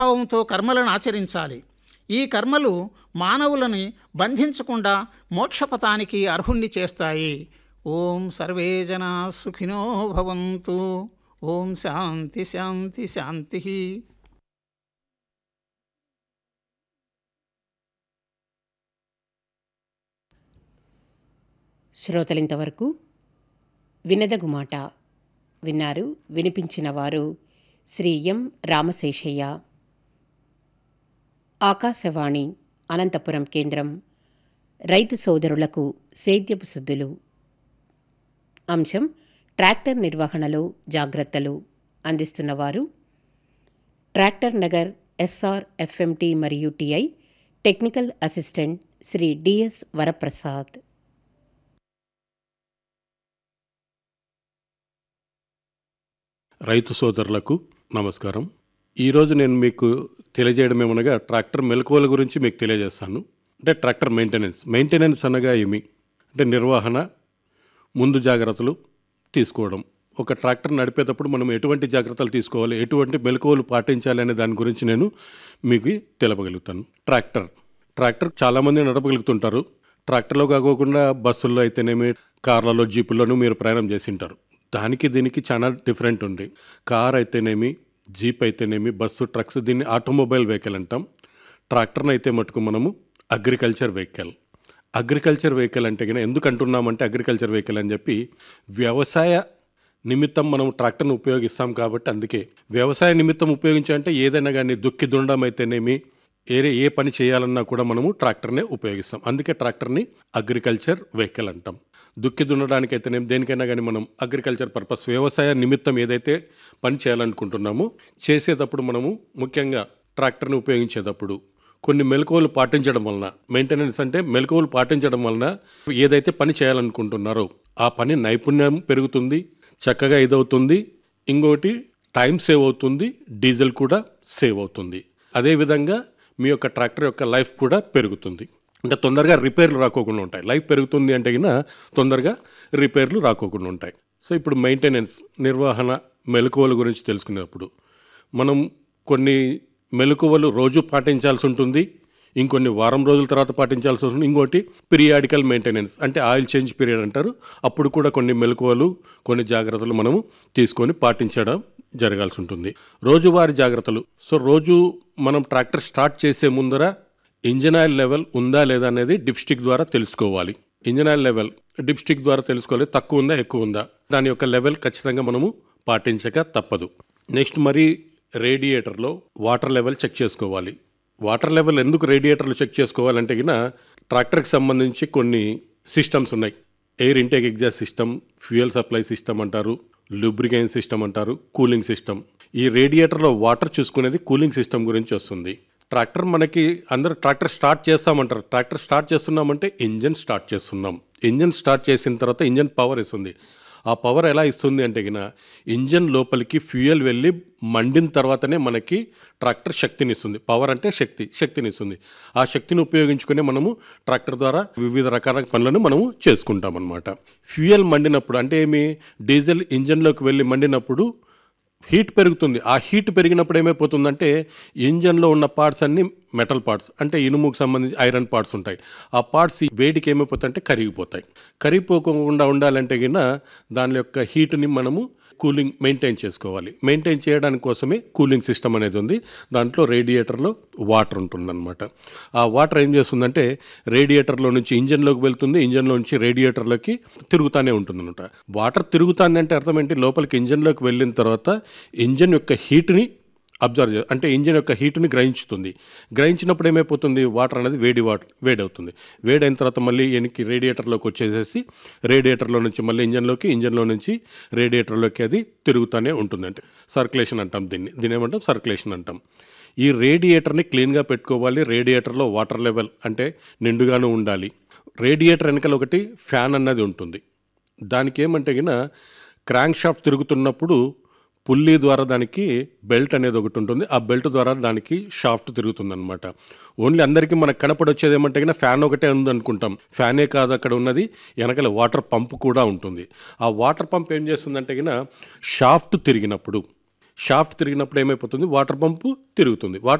భావంతో కర్మలను ఆచరించాలి ఈ కర్మలు మానవులని బంధించకుండా మోక్షపథానికి అర్హుణ్ణి చేస్తాయి ఓం సర్వే జనా సుఖినో భవంతు ఓం శాంతి శాంతి శాంతి శ్రోతలింతవరకు వినదగుమాట విన్నారు వినిపించిన వారు శ్రీ ఎం రామశేషయ్య ఆకాశవాణి అనంతపురం కేంద్రం రైతు సోదరులకు సేద్యపు శుద్ధులు అంశం ట్రాక్టర్ నిర్వహణలో జాగ్రత్తలు అందిస్తున్నవారు ట్రాక్టర్ నగర్ ఎస్ఆర్ ఎఫ్ఎంటి మరియు TI technical assistant Sri DS Varaprasad రైతు సోదరులకు నమస్కారం ఈరోజు నేను మీకు తెలియజేయడం ఏమనగా ట్రాక్టర్ మెలకువల గురించి మీకు తెలియజేస్తాను అంటే ట్రాక్టర్ మెయింటెనెన్స్ మెయింటెనెన్స్ అనగా ఏమి అంటే నిర్వహణ ముందు జాగ్రత్తలు తీసుకోవడం ఒక ట్రాక్టర్ నడిపేటప్పుడు మనం ఎటువంటి జాగ్రత్తలు తీసుకోవాలి ఎటువంటి మెలకువలు పాటించాలి అనే దాని గురించి నేను మీకు తెలపగలుగుతాను ట్రాక్టర్ ట్రాక్టర్ చాలామంది నడపగలుగుతుంటారు ట్రాక్టర్లో కాకోకుండా బస్సుల్లో అయితేనేమి కార్లలో జీపుల్లోనూ మీరు ప్రయాణం చేసి ఉంటారు దానికి దీనికి చాలా డిఫరెంట్ ఉంది కార్ అయితేనేమి జీప్ అయితేనేమి బస్సు ట్రక్స్ దీన్ని ఆటోమొబైల్ వెహికల్ అంటాం ట్రాక్టర్ని అయితే మటుకు మనము అగ్రికల్చర్ వెహికల్ అగ్రికల్చర్ వెహికల్ అంటే కనుక ఎందుకు అంటున్నామంటే అగ్రికల్చర్ వెహికల్ అని చెప్పి వ్యవసాయ నిమిత్తం మనం ట్రాక్టర్ను ఉపయోగిస్తాం కాబట్టి అందుకే వ్యవసాయ నిమిత్తం ఉపయోగించాలంటే ఏదైనా కానీ దుక్కి దుండడం అయితేనేమి ఏరే ఏ పని చేయాలన్నా కూడా మనము ట్రాక్టర్నే ఉపయోగిస్తాం అందుకే ట్రాక్టర్ని అగ్రికల్చర్ వెహికల్ అంటాం దుక్కి దున్నడానికి అయితేనేమి దేనికైనా కానీ మనం అగ్రికల్చర్ పర్పస్ వ్యవసాయ నిమిత్తం ఏదైతే పని చేయాలనుకుంటున్నామో చేసేటప్పుడు మనము ముఖ్యంగా ట్రాక్టర్ని ఉపయోగించేటప్పుడు కొన్ని మెలకువలు పాటించడం వలన మెయింటెనెన్స్ అంటే మెలకువలు పాటించడం వలన ఏదైతే పని చేయాలనుకుంటున్నారో ఆ పని నైపుణ్యం పెరుగుతుంది చక్కగా ఇదవుతుంది ఇంకోటి టైం సేవ్ అవుతుంది డీజిల్ కూడా సేవ్ అవుతుంది అదేవిధంగా మీ యొక్క ట్రాక్టర్ యొక్క లైఫ్ కూడా పెరుగుతుంది అంటే తొందరగా రిపేర్లు రాకోకుండా ఉంటాయి లైఫ్ పెరుగుతుంది అంటే కింద తొందరగా రిపేర్లు రాకోకుండా ఉంటాయి సో ఇప్పుడు మెయింటెనెన్స్ నిర్వహణ మెలకువల గురించి తెలుసుకునేటప్పుడు మనం కొన్ని మెలకువలు రోజు పాటించాల్సి ఉంటుంది ఇంకొన్ని వారం రోజుల తర్వాత పాటించాల్సి ఉంటుంది ఇంకోటి పీరియాడికల్ మెయింటెనెన్స్ అంటే ఆయిల్ చేంజ్ పీరియడ్ అంటారు అప్పుడు కూడా కొన్ని మెలకువలు కొన్ని జాగ్రత్తలు మనము తీసుకొని పాటించడం జరగాల్సి ఉంటుంది రోజువారీ జాగ్రత్తలు సో రోజు మనం ట్రాక్టర్ స్టార్ట్ చేసే ముందర ఇంజన్ ఆయిల్ లెవెల్ ఉందా లేదా అనేది డిప్స్టిక్ ద్వారా తెలుసుకోవాలి ఇంజన్ ఆయిల్ లెవెల్ డిప్స్టిక్ ద్వారా తెలుసుకోవాలి తక్కువ ఉందా ఎక్కువ ఉందా దాని యొక్క లెవెల్ ఖచ్చితంగా మనము పాటించక తప్పదు నెక్స్ట్ మరి రేడియేటర్లో వాటర్ లెవెల్ చెక్ చేసుకోవాలి వాటర్ లెవెల్ ఎందుకు రేడియేటర్లు చెక్ చేసుకోవాలంటే గిన ట్రాక్టర్కి సంబంధించి కొన్ని సిస్టమ్స్ ఉన్నాయి air intake exhaust system fuel supply system అంటారు లూబ్రికెన్ సిస్టమ్ అంటారు కూలింగ్ సిస్టమ్ ఈ రేడియేటర్లో వాటర్ చూసుకునేది కూలింగ్ సిస్టమ్ గురించి వస్తుంది ట్రాక్టర్ మనకి అందరు ట్రాక్టర్ స్టార్ట్ చేస్తామంటారు ట్రాక్టర్ స్టార్ట్ చేస్తున్నామంటే ఇంజన్ స్టార్ట్ చేస్తున్నాం ఇంజన్ స్టార్ట్ చేసిన తర్వాత ఇంజన్ పవర్ ఇస్తుంది ఆ పవర్ ఎలా ఇస్తుంది అంటే గిన ఇంజన్ లోపలికి ఫ్యూయల్ వెళ్ళి మండిన తర్వాతనే మనకి ట్రాక్టర్ శక్తిని ఇస్తుంది పవర్ అంటే శక్తి శక్తిని ఇస్తుంది ఆ శక్తిని ఉపయోగించుకునే మనము ట్రాక్టర్ ద్వారా వివిధ రకాల పనులను మనము చేసుకుంటాం అనమాట ఫ్యూయల్ మండినప్పుడు అంటే ఏమి డీజిల్ ఇంజన్లోకి వెళ్ళి మండినప్పుడు హీట్ పెరుగుతుంది ఆ హీట్ పెరిగినప్పుడు ఏమైపోతుందంటే ఇంజన్లో ఉన్న పార్ట్స్ అన్ని మెటల్ పార్ట్స్ అంటే ఇనుముకు సంబంధించి ఐరన్ పార్ట్స్ ఉంటాయి ఆ పార్ట్స్ ఈ వేడికి ఏమైపోతాయంటే కరిగిపోతాయి కరిగిపోకుండా ఉండాలంటే గిన దాని యొక్క హీట్ని మనము కూలింగ్ మెయింటైన్ చేసుకోవాలి మెయింటైన్ చేయడానికి కోసమే కూలింగ్ సిస్టమ్ అనేది ఉంది దాంట్లో రేడియేటర్లో వాటర్ ఉంటుందన్నమాట ఆ వాటర్ ఏం చేస్తుందంటే రేడియేటర్లో నుంచి ఇంజన్లోకి వెళ్తుంది ఇంజన్లో నుంచి రేడియేటర్లోకి తిరుగుతూనే ఉంటుందన్నమాట వాటర్ తిరుగుతుంది అంటే అర్థం ఏంటి లోపలికి ఇంజన్లోకి వెళ్ళిన తర్వాత ఇంజన్ యొక్క హీట్ని అబ్జర్వ్ చే అంటే ఇంజిన్ యొక్క హీట్ని గ్రహించుతుంది గ్రహించినప్పుడు ఏమైపోతుంది వాటర్ అనేది వేడి వాటర్ వేడి అవుతుంది వేడి అయిన తర్వాత మళ్ళీ వెనక్కి రేడియేటర్లోకి వచ్చేసేసి రేడియేటర్లో నుంచి మళ్ళీ ఇంజన్లోకి ఇంజన్లో నుంచి రేడియేటర్లోకి అది తిరుగుతూనే ఉంటుంది అంటే సర్క్యులేషన్ అంటాం దీన్ని దీని ఏమంటాం సర్క్యులేషన్ అంటాం ఈ రేడియేటర్ని క్లీన్గా పెట్టుకోవాలి రేడియేటర్లో వాటర్ లెవెల్ అంటే నిండుగాను ఉండాలి రేడియేటర్ వెనకాల ఒకటి ఫ్యాన్ అన్నది ఉంటుంది దానికి ఏమంటే గిన క్రాంక్ షాఫ్ట్ తిరుగుతున్నప్పుడు పుల్లీ ద్వారా దానికి బెల్ట్ అనేది ఒకటి ఉంటుంది ఆ బెల్ట్ ద్వారా దానికి షాఫ్ట్ తిరుగుతుంది అనమాట ఓన్లీ అందరికీ మనకు కనపడొచ్చేది ఏమంటే కన్నా ఫ్యాన్ ఒకటే ఉంది అనుకుంటాం ఫ్యానే కాదు అక్కడ ఉన్నది వెనకాల వాటర్ పంప్ కూడా ఉంటుంది ఆ వాటర్ పంప్ ఏం చేస్తుందంటే కన్నా షాఫ్ట్ తిరిగినప్పుడు షాఫ్ట్ తిరిగినప్పుడు ఏమైపోతుంది వాటర్ పంపు తిరుగుతుంది వాటర్